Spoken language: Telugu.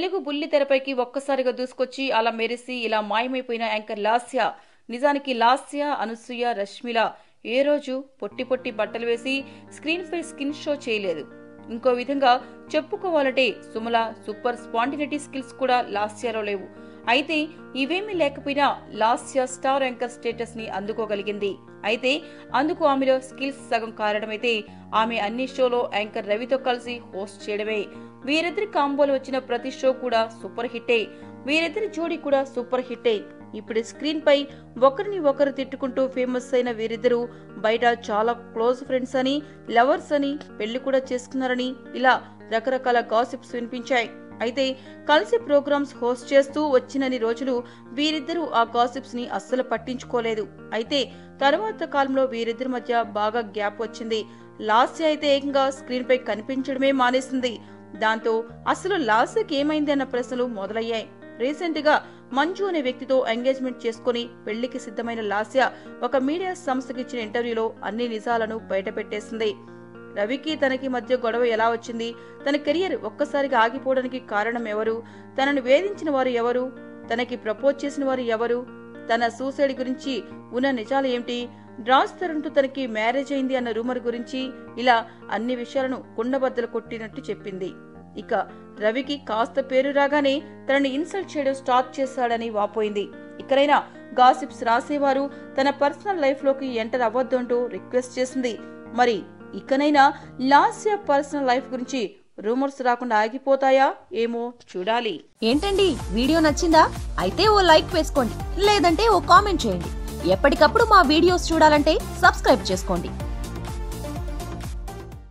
తెలుగు బుల్లి తెరపైకి ఒక్కసారిగా దూసుకొచ్చి అలా మెరిసి ఇలా మాయమైపోయిన యాంకర్ లాస్య నిజానికి లాస్య అనసూయ రష్మిల ఏ రోజు పొట్టి పొట్టి బట్టలు వేసి స్క్రీన్ పై స్కిన్ షో చేయలేదు ఇంకో విధంగా చెప్పుకోవాలంటే సుమల సూపర్ స్పాంటినిటీ స్కిల్స్ కూడా లాస్యాలో లేవు అయితే ఇవేమీ లేకపోయినా లాస్య స్టార్ యాంకర్ స్టేటస్ ని అందుకోగలిగింది అయితే అందుకు ఆమెలో స్కిల్స్ సగం కారణమైతే ఆమె అన్ని షోలో యాంకర్ రవితో కలిసి హోస్ట్ చేయడమే వీరిద్దరి కాంబోలో వచ్చిన ప్రతి షో కూడా సూపర్ హిట్టే వీరిద్దరి జోడీ కూడా సూపర్ హిట్టే ఇప్పుడు స్క్రీన్ పై ఒకరిని ఒకరు తిట్టుకుంటూ ఫేమస్ అయిన వీరిద్దరూ బయట చాలా క్లోజ్ ఫ్రెండ్స్ అని లవర్స్ అని పెళ్లి కూడా చేసుకున్నారని ఇలా రకరకాల గాసిప్స్ వినిపించాయి అయితే కలిసి ప్రోగ్రామ్స్ హోస్ట్ చేస్తూ వచ్చినన్ని రోజులు వీరిద్దరూ ఆ గాసిప్స్ ని అస్సలు పట్టించుకోలేదు అయితే తర్వాత కాలంలో వీరిద్దరి మధ్య బాగా గ్యాప్ వచ్చింది లాస్య అయితే ఏకంగా స్క్రీన్ పై కనిపించడమే మానేసింది దాంతో అసలు లాస్యకి ఏమైంది అన్న ప్రశ్నలు మొదలయ్యాయి రీసెంట్ గా మంజు అనే వ్యక్తితో ఎంగేజ్మెంట్ చేసుకుని పెళ్లికి సిద్ధమైన లాస్య ఒక మీడియా సంస్థకి ఇచ్చిన ఇంటర్వ్యూలో అన్ని నిజాలను బయటపెట్టేసింది రవికి తనకి మధ్య గొడవ ఎలా వచ్చింది తన కెరియర్ ఒక్కసారిగా ఆగిపోవడానికి కారణం ఎవరు తనను వేధించిన వారు ఎవరు తనకి ప్రపోజ్ చేసిన వారు ఎవరు తన సూసైడ్ గురించి ఉన్న నిజాలు ఏమిటి రాజ్ తరుణ్తో తనకి మ్యారేజ్ అయింది అన్న రూమర్ గురించి ఇలా అన్ని విషయాలను కుండబద్దలు కొట్టినట్టు చెప్పింది ఇక రవికి కాస్త పేరు రాగానే తనని ఇన్సల్ట్ చేయడం స్టార్ట్ చేశాడని వాపోయింది ఇక్కడైనా గాసిప్స్ రాసేవారు తన పర్సనల్ లైఫ్ లోకి ఎంటర్ అవ్వద్దు అంటూ రిక్వెస్ట్ చేసింది మరి ఇకనైనా లాస్య పర్సనల్ లైఫ్ గురించి రూమర్స్ రాకుండా ఆగిపోతాయా ఏమో చూడాలి ఏంటండి వీడియో నచ్చిందా అయితే ఓ లైక్ వేసుకోండి లేదంటే ఓ కామెంట్ చేయండి ఎప్పటికప్పుడు మా వీడియోస్ చూడాలంటే సబ్స్క్రైబ్ చేసుకోండి